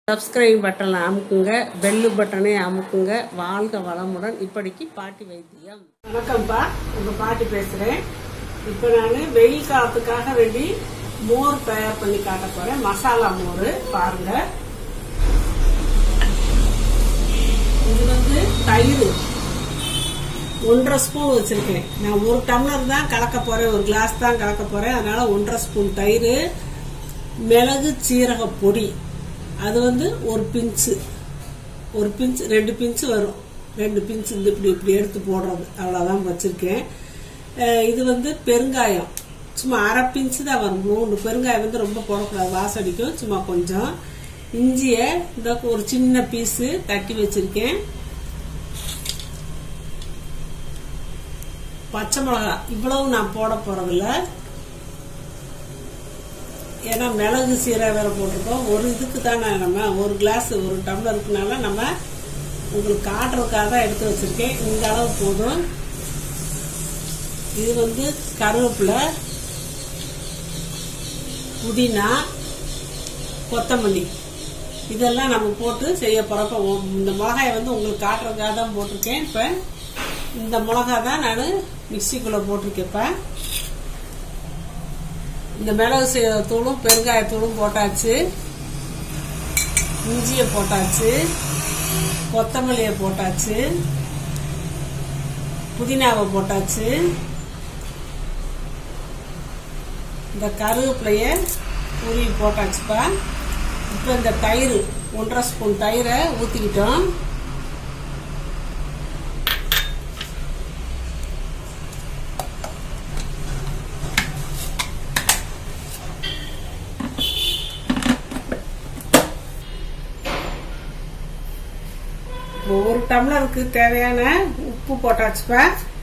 Subscribe பட்டனை அமுக்குங்க bell பட்டனை அமுக்குங்க வாழ்க வளமுடன் இப்படிக்கு பாட்டி வைத்தியம் வணக்கம்ப்பா உங்க பாட்டி பேசுறேன் இப்போ நான் வெயில் காலத்துக்காக வேண்டி மோர் தயார் பண்ணி காட்ட போறேன் மசாலா மோர் பாருங்க இது வந்து தயிர் ஒன்றரை ஸ்பூன் வச்சிருக்கேன் நான் ஒரு டம்ளர் தான் கலக்க போறேன் ஒரு கிளாஸ் தான் கலக்க போறேன் அதனால ஒன்றரை ஸ்பூன் தயிர் மிளகு சீரக பொடி அது வந்து ஒரு பிஞ்சு ஒரு பிஞ்சு ரெண்டு பிஞ்சு வரும் ரெண்டு பிஞ்சு இந்த இப்படி இப்படி எடுத்து போடுறது அவ்வளோதான் வச்சிருக்கேன் அஹ் இது வந்து பெருங்காயம் சும்மா அரை பிஞ்சு தான் வரும் மூணு பெருங்காயம் வந்து ரொம்ப போடக்கூடாது வாசடிக்கும் சும்மா கொஞ்சம் இஞ்சியை இந்த ஒரு சின்ன பீஸு தட்டி வச்சிருக்கேன் பச்சை மிளகா இவ்வளவு நான் போட போறதில்ல ஏன்னா மிளகு சீரக வேற போட்டிருக்கோம் ஒரு இதுக்கு தானே நம்ம ஒரு கிளாஸ் ஒரு டம்ளருக்குனால நம்ம உங்களுக்கு காட்டுறதுக்காக தான் எடுத்து வச்சிருக்கேன் இந்த அளவு போதும் இது வந்து கருவேப்பிலை புதினா கொத்தமல்லி இதெல்லாம் நம்ம போட்டு செய்ய போறப்ப இந்த மிளகாயை வந்து உங்களுக்கு காட்டுறதுக்காக தான் போட்டிருக்கேன் இப்போ இந்த மிளகா தான் நான் மிக்சிக்குள்ள போட்டிருக்கேன் இப்போ இந்த மிளகு சீரக தூளும் பெருங்காயத்தூளும் போட்டாச்சு இஞ்சியை போட்டாச்சு கொத்தமல்லியை போட்டாச்சு புதினாவை போட்டாச்சு இந்த கருவேப்பிலைய உருவி போட்டாச்சுப்பா இப்போ இந்த தயிர் ஒன்றரை ஸ்பூன் தயிரை ஊற்றிக்கிட்டோம் ஒரு டம்ளருக்கு தேவையான உப்பு போட்டாச்சுப்பா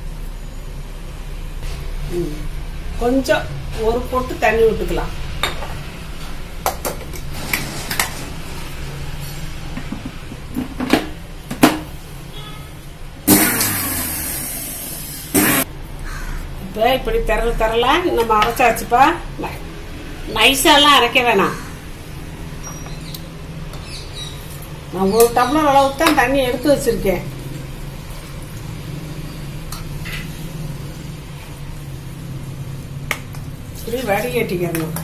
ம். கொஞ்சம் ஒரு பொட்டு தண்ணி விட்டுக்கலாம் இப்போ இப்படி திரள் திரளா நம்ம அரைச்சாச்சுப்பா நை- நைஸாலாம் அரைக்க வேணாம் நான் ஒரு டம்ளர் அளவுக்கு தான் தண்ணி எடுத்து வச்சிருக்கேன் இப்படி வடிகட்டிக்கணும்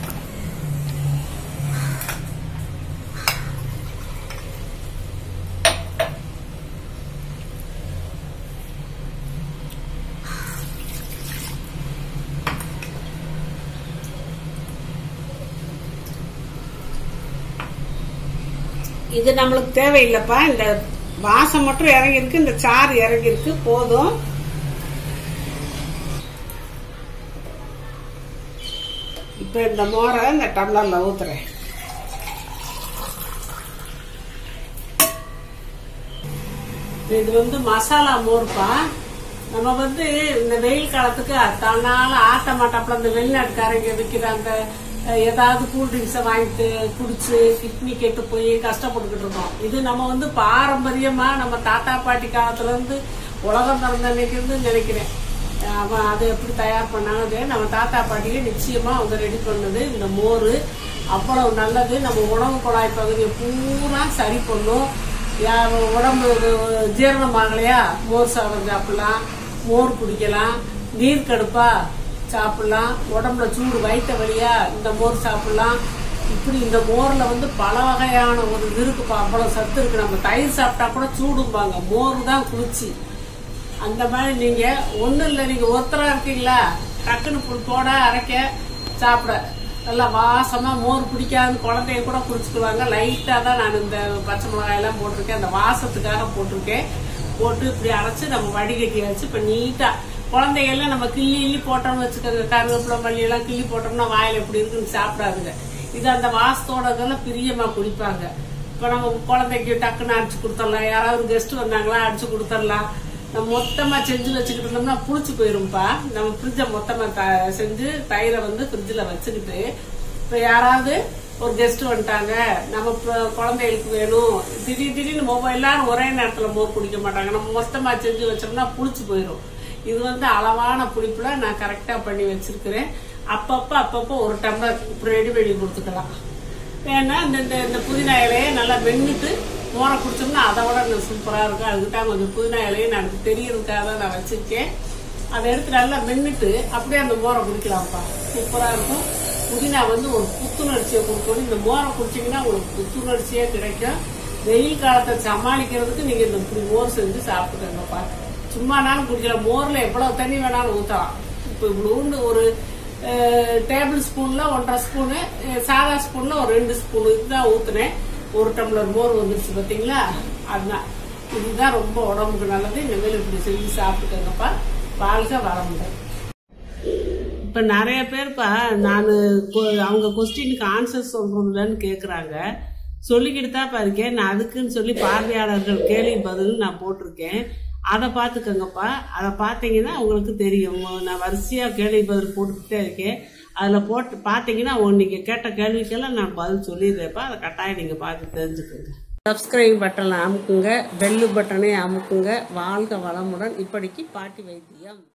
இது நம்மளுக்கு தேவையில்லைப்பா இந்த வாசம் மட்டும் இறங்கியிருக்கு இந்த சாறு இறங்கியிருக்கு போதும் இப்ப இந்த மோரை இந்த டம்ளர்ல ஊத்துறேன் இது வந்து மசாலா மோர்ப்பா நம்ம வந்து இந்த வெயில் காலத்துக்கு தன்னால ஆட்ட மாட்டாப்புல இந்த வெளிநாட்டுக்காரங்க விற்கிற அந்த அஹ், ஏதாவது கூல் ட்ரிங்க்ஸை வாங்கிட்டு குடிச்சு கிட்னி கெட்டு போய் கஷ்டப்பட்டுக்கிட்டு இருக்கோம் இது நம்ம வந்து பாரம்பரியமா நம்ம தாத்தா பாட்டி காலத்துல இருந்து உலகம் பிறந்த அன்னைக்கு இருந்து நினைக்கிறேன் அஹ், அவன் அதை எப்படி தயார் பண்ணாங்க நம்ம தாத்தா பாட்டியே நிச்சயமா அவங்க ரெடி பண்ணது இந்த மோர் அவ்வளவு நல்லது நம்ம உணவு குழாய் பகுதியை பூரா சரி பண்ணும் யா- உடம்பு ஜீரணம் ஆகலையா மோர் சாதம் சாப்பிடலாம் மோர் குடிக்கலாம் நீர் கடுப்பா சாப்பிடலாம் உடம்புல சூடு வயிற்று வலியா இந்த மோர் சாப்பிடலாம் இப்படி இந்த மோர்ல வந்து பல வகையான ஒரு இது இருக்குப்பா அவ்வளவு சத்து இருக்கு நம்ம தயிர் சாப்பிட்டா கூட சூடும்பாங்க மோர் தான் குளிர்ச்சி அந்த மாதிரி நீங்க ஒண்ணும் இல்ல நீங்க ஒருத்தரா இருக்கீங்களா டக்குன்னு பு- போட அரைக்க சாப்பிட நல்லா வாசமா மோர் பிடிக்காதுன்னு குழந்தைய கூட குடிச்சுக்குவாங்க லைட்டா தான் நான் இந்த பச்சை மிளகாய் எல்லாம் போட்டிருக்கேன் அந்த வாசத்துக்காக போட்டிருக்கேன் போட்டு இப்படி அரைச்சு நம்ம வடிகட்டி வச்சு இப்ப நீட்டா குழந்தைகள்லாம் நம்ம கிள்ளி கிள்ளி போட்டோம்னு வச்சுக்கோங்க கருவேப்பிலை மல்லி எல்லாம் கிள்ளி போட்டோம்னா வாயில எப்படி இருக்குன்னு சாப்பிடாதுங்க இது அந்த வாசத்தோட இதெல்லாம் பிரியமா குடிப்பாங்க இப்ப நம்ம குழந்தைக்கு டக்குன்னு அடிச்சு கொடுத்துடலாம் யாராவது கெஸ்ட் வந்தாங்களா அடிச்சு கொடுத்துடலாம் நம்ம மொத்தமா செஞ்சு வச்சுக்கிட்டு இருந்தோம்னா புளிச்சு போயிரும்ப்பா நம்ம ஃப்ரிட்ஜை மொத்தமா த- செஞ்சு தயிரை வந்து ஃப்ரிட்ஜில் வச்சுக்கிட்டு இப்ப யாராவது ஒரு கெஸ்ட் வந்துட்டாங்க நம்ம இப்ப குழந்தைகளுக்கு வேணும் திடீர் திடீர்னு மொபைல் எல்லாரும் ஒரே நேரத்துல மோர் குடிக்க மாட்டாங்க நம்ம மொத்தமா செஞ்சு வச்சோம்னா புளிச்சு போயிடும் இது வந்து அளவான புளிப்புல நான் கரெக்டா பண்ணி வச்சிருக்கிறேன் அப்பப்ப அப்பப்போ ஒரு டம்ளர் இப்படி ரெடி பண்ணி கொடுத்துக்கலாம் வேணா இந்த இந்த இந்த புதினா இலையை நல்லா வெண்ணிட்டு மோரை குடிச்சோம்னா அதை விட இன்னும் சூப்பராக இருக்கும் அதுக்கு தான் கொஞ்சம் புதினா இலையை எனக்கு தெரியறதுக்காக தான் நான் வச்சிருக்கேன் அதை எடுத்து நல்லா வெண்ணிட்டு அப்படியே அந்த மோரை குடிக்கலாம்ப்பா சூப்பராக இருக்கும் புதினா வந்து ஒரு புத்துணர்ச்சியை கொடுக்கணும் இந்த மோரை குடிச்சீங்கன்னா உங்களுக்கு புத்துணர்ச்சியே கிடைக்கும் வெயில் காலத்தை சமாளிக்கிறதுக்கு நீங்க இந்த இப்படி மோர் செஞ்சு சாப்பிட்டுக்கங்கப்பா சும்மா நாளும் குடிக்கலாம் மோர்ல எவ்வளவு தண்ணி வேணாலும் ஊத்தலாம் இப்போ இவ்வளோண்டு ஒரு டேபிள் ஸ்பூன்ல ஒன்றரை ஸ்பூனு அஹ், சாதா ஸ்பூன்ல ஒரு ரெண்டு ஸ்பூன் இதுதான் ஊத்துனேன் ஒரு டம்ளர் மோர் வந்துருச்சு பாத்தீங்களா அதுதான் இதுதான் ரொம்ப உடம்புக்கு நல்லது இந்த மேல இப்படி செஞ்சு சாப்பிட்டுக்கங்கப்பா வாழ்க வளமுடன் இப்ப நிறைய பேர்ப்பா நான் அவங்க கொஸ்டினுக்கு ஆன்சர் சொல்றதுலன்னு கேக்குறாங்க சொல்லிக்கிட்டு தான் இருக்கேன் நான் அதுக்குன்னு சொல்லி பார்வையாளர்கள் கேள்வி பதில் நான் போட்டிருக்கேன் அதை பார்த்துக்கோங்கப்பா அதை பார்த்தீங்கன்னா உங்களுக்கு தெரியும் நான் வரிசையா கேள்வி பதில் போட்டுக்கிட்டே இருக்கேன் அதில் போட்டு பார்த்தீங்கன்னா நீங்க கேட்ட கேள்விக்கெல்லாம் நான் பதில் சொல்லிடுறேன்ப்பா அதை கட்டாயம் நீங்க பார்த்து தெரிஞ்சுக்கோங்க சப்ஸ்கிரைப் பட்டனை அமுக்குங்க பெல்லு பட்டனை அமுக்குங்க வாழ்க வளமுடன் இப்படிக்கு பாட்டி வைத்தியம்